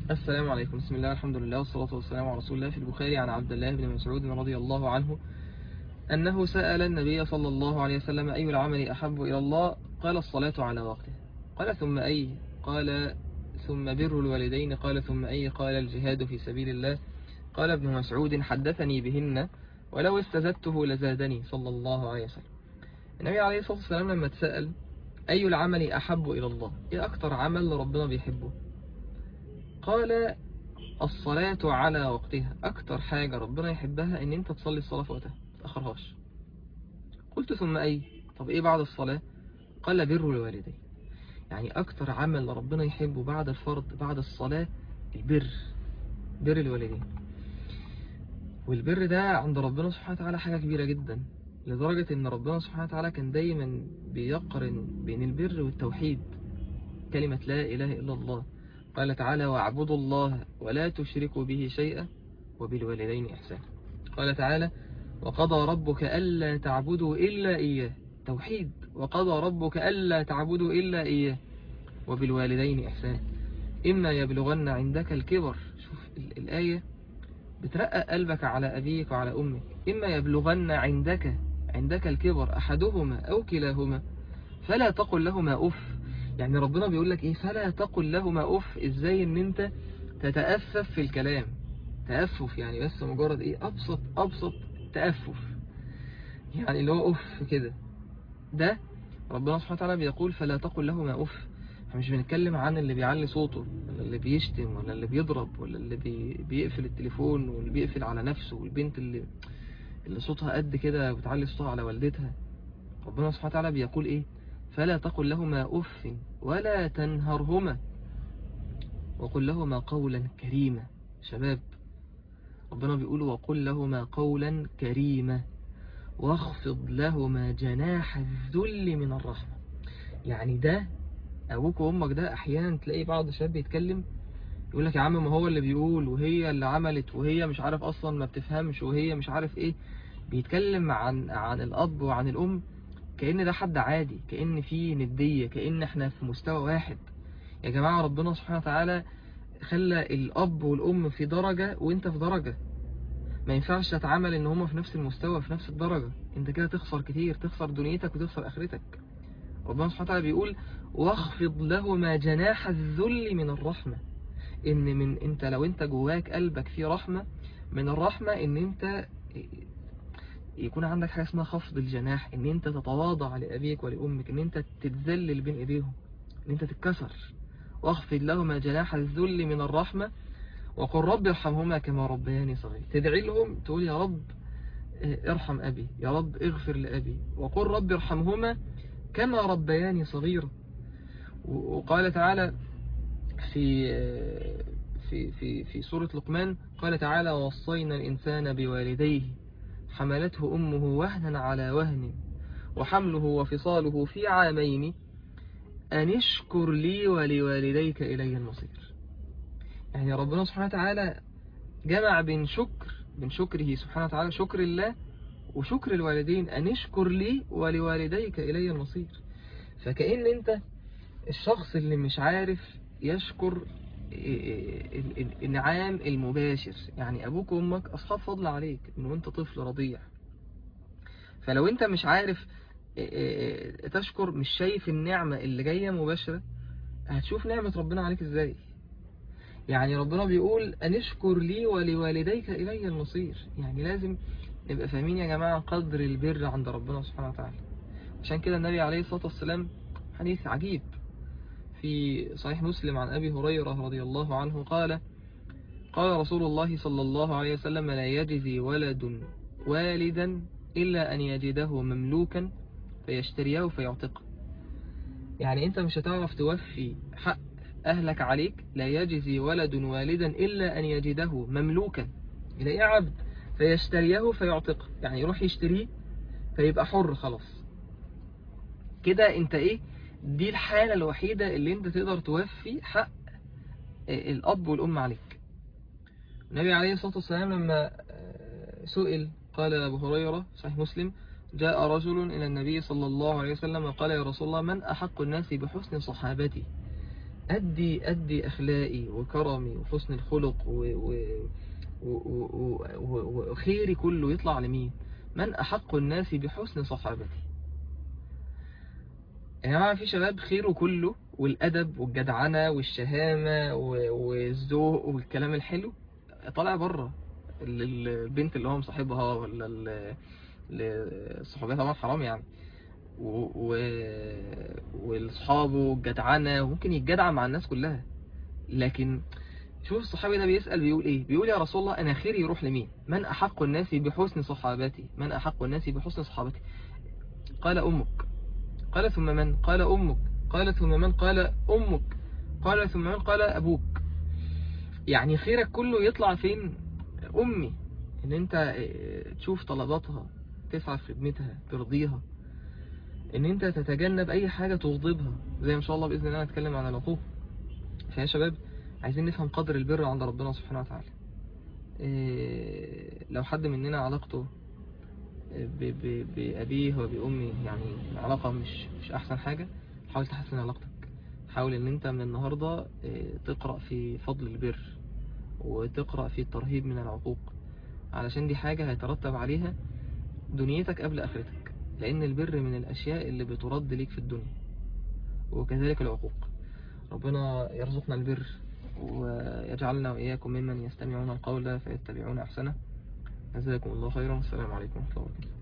السلام عليكم بسم الله الحمد لله والصلاة والسلام على رسول الله في البخاري عن عبد الله بن مسعود رضي الله عنه أنه سأل النبي صلى الله عليه وسلم أي العمل أحب إلى الله قال الصلاة على وقته قال ثم أي قال ثم بر الوالدين قال ثم أي قال الجهاد في سبيل الله قال ابن مسعود حدثني بهن ولو استزدته لزادني صلى الله عليه وسلم النبي عليه الصلاة والسلام لما تسأل أي العمل أحب إلى الله إيه أكتر عمل ربنا بيحبه قال الصلاة على وقتها أكتر حاجة ربنا يحبها إن أنت تصلي الصلاة في وقتها تأخرهاش قلت ثم أي طب إيه بعد الصلاة قال بر الوالدين يعني أكتر عمل ربنا يحبه بعد الفرض بعد الصلاة البر بر الوالدين والبر ده عند ربنا سبحانه وتعالى حاجة كبيرة جدا لدرجة ان ربنا سبحانه وتعالى كان دايما بيقرن بين البر والتوحيد كلمة لا إله إلا الله قال تعالى واعبدوا الله ولا تشركوا به شيئا وبالوالدين إحسانا قال تعالى وقضى ربك ألا تعبدوا إلا إياه توحيد وقضى ربك ألا تعبدوا إلا إياه وبالوالدين إحسانا إما يبلغن عندك الكبر شوف الآية بترقق قلبك على أبيك وعلى أمك إما يبلغن عندك عندك الكبر أحدهما أو كلاهما فلا تقل لهما أف يعني ربنا بيقول لك إيه فلا تقل لهما أف إزاي إن أنت تتأفف في الكلام تأفف يعني بس مجرد إيه أبسط أبسط تأفف يعني اللي هو أف كده ده ربنا سبحانه وتعالى بيقول فلا تقل لهما أف احنا مش بنتكلم عن اللي بيعلي صوته ولا اللي بيشتم ولا اللي بيضرب ولا اللي بي بيقفل التليفون واللي بيقفل على نفسه والبنت اللي اللي صوتها قد كده بتعلي صوتها على والدتها ربنا سبحانه وتعالى بيقول ايه فلا تقل لهما أف ولا تنهرهما وقل لهما قولا كريما شباب ربنا بيقول وقل لهما قولا كريما واخفض لهما جناح الذل من الرحمة يعني ده أبوك وأمك ده أحيانا تلاقي بعض الشباب بيتكلم يقول لك يا عم ما هو اللي بيقول وهي اللي عملت وهي مش عارف أصلا ما بتفهمش وهي مش عارف إيه بيتكلم عن عن الأب وعن الأم كأن ده حد عادي كأن في ندية كأن احنا في مستوى واحد يا جماعة ربنا سبحانه وتعالى خلى الأب والأم في درجة وانت في درجة ما ينفعش تتعامل ان هما في نفس المستوى في نفس الدرجة انت كده تخسر كتير تخسر دنيتك وتخسر اخرتك ربنا سبحانه وتعالى بيقول واخفض لهما جناح الذل من الرحمة ان من انت لو انت جواك قلبك فيه رحمة من الرحمة ان انت يكون عندك حاجة اسمها خفض الجناح ان انت تتواضع لأبيك ولأمك ان انت تتذلل بين ايديهم ان انت تتكسر واخفض لهما جناح الذل من الرحمة وقل رب ارحمهما كما ربياني صغير تدعي لهم تقول يا رب ارحم أبي يا رب اغفر لأبي وقل رب ارحمهما كما ربياني صغيرا وقال تعالى في في في في سورة لقمان قال تعالى وصينا الإنسان بوالديه حملته أمه وهنا على وهن وحمله وفصاله في عامين أن اشكر لي ولوالديك إلي المصير يعني ربنا سبحانه وتعالى جمع بين شكر بين شكره سبحانه وتعالى شكر الله وشكر الوالدين أن اشكر لي ولوالديك إلي المصير فكأن أنت الشخص اللي مش عارف يشكر الإنعام المباشر يعني أبوك وأمك أصحاب فضل عليك من وأنت طفل رضيع فلو أنت مش عارف تشكر مش شايف النعمة اللي جاية مباشرة هتشوف نعمة ربنا عليك إزاي يعني ربنا بيقول أن اشكر لي ولوالديك إلي المصير يعني لازم نبقى فاهمين يا جماعة قدر البر عند ربنا سبحانه وتعالى عشان كده النبي عليه الصلاة والسلام حديث عجيب في صحيح مسلم عن أبي هريرة رضي الله عنه قال قال رسول الله صلى الله عليه وسلم لا يجزي ولد والدا إلا أن يجده مملوكا فيشتريه فيعتقه يعني أنت مش هتعرف توفي حق أهلك عليك لا يجزي ولد والدا إلا أن يجده مملوكا إلى عبد فيشتريه فيعتقه يعني يروح يشتريه فيبقى حر خلاص كده انت ايه دي الحالة الوحيدة اللي انت تقدر توفي حق الأب والأم عليك النبي عليه الصلاة والسلام لما سئل قال أبو هريرة صحيح مسلم جاء رجل إلى النبي صلى الله عليه وسلم وقال يا رسول الله من أحق الناس بحسن صحابتي أدي أدي أخلاقي وكرمي وحسن الخلق و و و و و وخيري كله يطلع لمين من أحق الناس بحسن صحابتي يا جماعة في شباب خيره كله والأدب والجدعنة والشهامة و- والذوق والكلام الحلو طالع بره ال- ال- البنت اللي هو مصاحبها ولا ال- ال- الصحوبية طبعا حرام يعني و- و- والصحاب والجدعنة وممكن يتجدع مع الناس كلها لكن شوف الصحابي ده بيسأل بيقول ايه بيقول يا رسول الله انا خيري يروح لمين من احق الناس بحسن صحابتي من احق الناس بحسن صحابتي قال امك قال ثم من قال امك قال ثم من قال امك قال ثم من قال ابوك يعني خيرك كله يطلع فين امي ان انت اه، تشوف طلباتها تسعى في خدمتها ترضيها ان انت تتجنب اي حاجة تغضبها زي ما ان شاء الله باذن الله نتكلم عن العقوق فيا شباب عايزين نفهم قدر البر عند ربنا سبحانه وتعالى إيه، لو حد مننا علاقته ب- ب- بأبيه وبأمه يعني العلاقة مش مش أحسن حاجة حاول تحسن علاقتك حاول إن أنت من النهاردة إيه، تقرأ في فضل البر وتقرأ في الترهيب من العقوق علشان دي حاجة هيترتب عليها دنيتك قبل آخرتك لأن البر من الأشياء اللي بترد ليك في الدنيا وكذلك العقوق ربنا يرزقنا البر ويجعلنا وإياكم ممن يستمعون القول فيتبعون أحسنه جزاكم الله خيرا والسلام عليكم ورحمة الله وبركاته